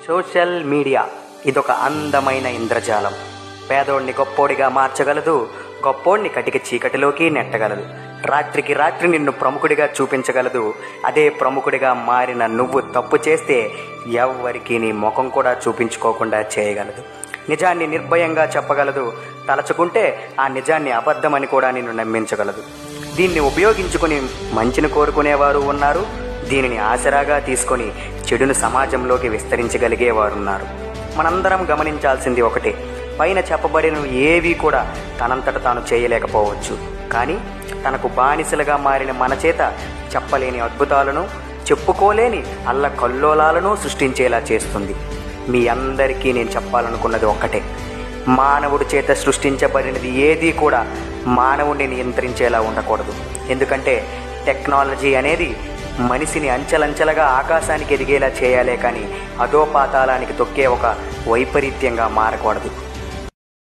social media ఇదొక అందమైన ఇంద్రజాలం పేదోడిని గొప్పోడిగా మార్చగలదు గొప్పోడిని కటిక చీకటిలోకి నెట్టగలదు రాత్రికి రాత్రి నిన్ను ప్రముఖుడిగా చూపించగలదు అదే ప్రముఖుడిగా మారిన నువ్వు తప్పు చేస్తే ఎవ్వరికి నీ ముఖం కూడా చూపించుకోకుండా చేయగలదు నిజాన్ని నిర్భయంగా చెప్పగలదు తలచుకుంటే ఆ నిజాన్ని అబద్ధమని కూడా నిన్ను నమ్మించగలదు దీన్ని ఉపయోగించుకుని మంచిని కోరుకునేవారు ఉన్నారు దీనిని ఆసరాగా తీసుకొని చెడును సమాజంలోకి విస్తరించగలిగేవారున్నారు మనందరం గమనించాల్సింది ఒకటే పైన చెప్పబడిన ఏవి కూడా తనంతట తాను చేయలేకపోవచ్చు కానీ తనకు బానిసలుగా మారిన మన చేత చెప్పలేని అద్భుతాలను చెప్పుకోలేని అల్ల కల్లోలాలను సృష్టించేలా చేస్తుంది మీ అందరికీ నేను చెప్పాలనుకున్నది ఒక్కటే మానవుడి చేత సృష్టించబడినది ఏదీ కూడా మానవుడిని నియంత్రించేలా ఉండకూడదు ఎందుకంటే టెక్నాలజీ అనేది మనిషిని అంచెలంచెలుగా ఆకాశానికి ఎదిగేలా చేయాలే కానీ అధోపాతాళానికి తొక్కే ఒక వైపరీత్యంగా మారకూడదు